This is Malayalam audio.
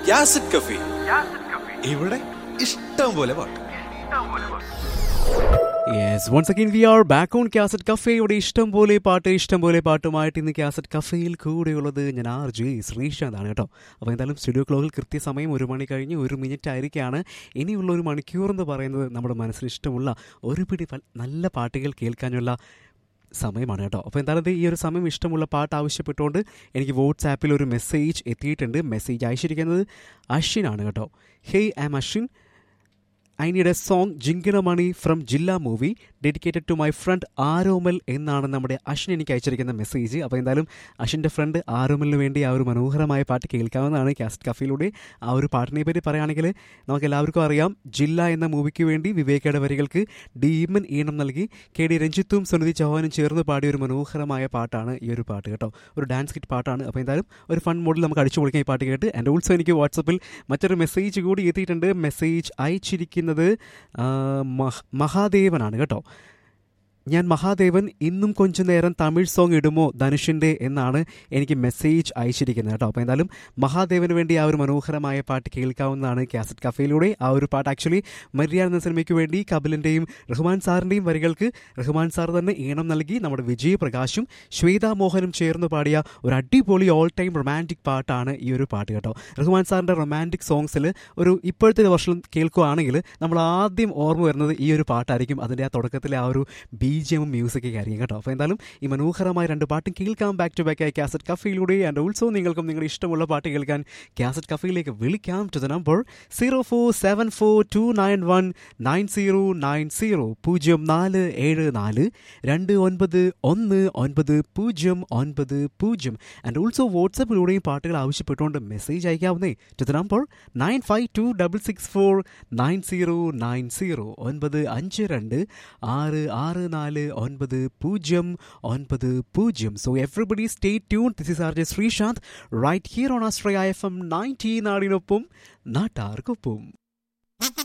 യാസിഡ് കഫി ഇവിടെ ഇഷ്ടം പോലെ പാട്ട് yes once again we are back on cassette കഫേയുടെ ഇഷ്ടം പോലെ പാട്ട് ഇഷ്ടം പോലെ പാട്ടുമായിട്ട് ഇന്ന് കാസറ്റ് കഫേയിൽ കൂടെയുള്ളത് ഞാൻ ആർ ജെ ശ്രീശാന്താണ് കേട്ടോ അപ്പോൾ എന്തായാലും സ്റ്റുഡിയോ ക്ലോക്കിൽ കൃത്യസമയം ഒരു മണി കഴിഞ്ഞ് ഒരു മിനിറ്റ് ആയിരിക്കുകയാണ് ഇനിയുള്ള ഒരു മണിക്കൂർ എന്ന് പറയുന്നത് നമ്മുടെ മനസ്സിന് ഇഷ്ടമുള്ള ഒരു പിടി പ- നല്ല പാട്ടുകൾ കേൾക്കാനുള്ള സമയമാണ് കേട്ടോ അപ്പോൾ എന്തായാലും ദേ ഈ ഒരു സമയം ഇഷ്ടമുള്ള പാട്ട് ആവശ്യപ്പെട്ടുകൊണ്ട് എനിക്ക് വാട്സാപ്പിൽ ഒരു മെസ്സേജ് എത്തിയിട്ടുണ്ട് മെസ്സേജ് അയച്ചിരിക്കുന്നത് അശ്വിനാണ് കേട്ടോ hey am Ashwin I need a song Jinkinamani from Jilla movie dedicated to my friend Aromal എന്നാണ് നമ്മുടെ അശ്വിൻ എനിക്ക് അയച്ചിരിക്കുന്ന മെസ്സേജ് അപ്പോൾ എന്തായാലും അശ്വിൻ്റെ ഫ്രണ്ട് ആരോമലിന് വേണ്ടി ആ ഒരു മനോഹരമായ പാട്ട് കേൾക്കാവുന്നതാണ് കാസ്റ്റ് കഫയിലൂടെ ആ ഒരു പാട്ടിനെ പറ്റി പറയുകയാണെങ്കിൽ നമുക്ക് എല്ലാവർക്കും അറിയാം ജില്ല എന്ന മൂവിക്ക് വേണ്ടി വിവേകയുടെ വരികൾക്ക് ഡീമൻ ഈണം നൽകി കെ ഡി രഞ്ജിത്തും സുനിധി ചൗഹാനും ചേർന്ന് പാടിയ ഒരു മനോഹരമായ പാട്ടാണ് ഈ ഒരു പാട്ട് കേട്ടോ ഒരു ഡാൻസ് കിറ്റ് പാട്ടാണ് അപ്പോൾ എന്തായാലും ഒരു ഫൺ മോഡിൽ നമുക്ക് അടിച്ചു പൊളിക്കാൻ ഈ പാട്ട് കേട്ട് ആൻഡ് ഓൾസോ എനിക്ക് വാട്സപ്പിൽ മറ്റൊരു മെസ്സേജ് കൂടി എത്തിയിട്ടുണ്ട് മെസ്സേജ് അയച്ചിരിക്കുന്നത് ആ, മഹ- മഹാദേവനാണ് കേട്ടോ ഞാൻ മഹാദേവൻ ഇന്നും കുറച്ചു നേരം തമിഴ് സോങ് ഇടുമോ ധനുഷിൻ്റെ എന്നാണ് എനിക്ക് മെസ്സേജ് അയച്ചിരിക്കുന്നത് കേട്ടോ അപ്പോൾ എന്തായാലും മഹാദേവന് വേണ്ടി ആ ഒരു മനോഹരമായ പാട്ട് കേൾക്കാവുന്നതാണ് കാസറ്റ് കഫയിലൂടെ ആ ഒരു പാട്ട് ആക്ച്വലി മര്യാദ എന്ന സിനിമയ്ക്ക് വേണ്ടി കപിലിൻ്റെയും റഹ്മാൻ സാറിൻ്റെയും വരികൾക്ക് റഹ്മാൻ സാർ തന്നെ ഈണം നൽകി നമ്മുടെ വിജയ് പ്രകാശും ശ്വേതാ മോഹനും ചേർന്ന് പാടിയ ഒരു അടിപൊളി ഓൾ ടൈം റൊമാൻറ്റിക് പാട്ടാണ് ഈ ഒരു പാട്ട് കേട്ടോ റഹ്മാൻ സാറിൻ്റെ റൊമാൻറ്റിക് സോങ്സിൽ ഒരു ഇപ്പോഴത്തെ വർഷം കേൾക്കുകയാണെങ്കിൽ നമ്മൾ ആദ്യം ഓർമ്മ വരുന്നത് ഈ ഒരു പാട്ടായിരിക്കും അതിൻ്റെ ആ തുടക്കത്തിലെ ആ ഒരു ബി ജി എമ്മും മ്യൂസിക്കൊക്കെ ആയിരിക്കും കേട്ടോ അപ്പോൾ എന്തായാലും ഈ മനോഹരമായ രണ്ട് പാട്ടും കേൾക്കാം ബാക്ക് ടു ബാക്ക് ആയി കാസറ്റ് കഫയിലൂടെ ആൻഡ് ഓൾസോ നിങ്ങൾക്കും നിങ്ങളുടെ ഇഷ്ടമുള്ള പാട്ട് കേൾക്കാൻ കാസറ്റ് കഫയിലേക്ക് വിളിക്കാം to the number zero four seven four two nine one nine zero nine zero പൂജ്യം നാല് ഏഴ് നാല് രണ്ട് ഒൻപത് ഒന്ന് ഒൻപത് പൂജ്യം ഒൻപത് പൂജ്യം ആൻഡ് ഓൾസോ വാട്സപ്പിലൂടെയും പാട്ടുകൾ ആവശ്യപ്പെട്ടുകൊണ്ട് മെസ്സേജ് അയക്കാവുന്നേ to the number nine five two double six four nine zero nine zero ഒൻപത് അഞ്ച് രണ്ട് ആറ് ആറ് നാല് ഒൻപത് പൂജ്യം ഒൻപത് പൂജ്യം so everybody stay tune this is R J Sreeshanth right here on Astraya F M ninety നാടിനൊപ്പം നാട്ടാർക്കൊപ്പം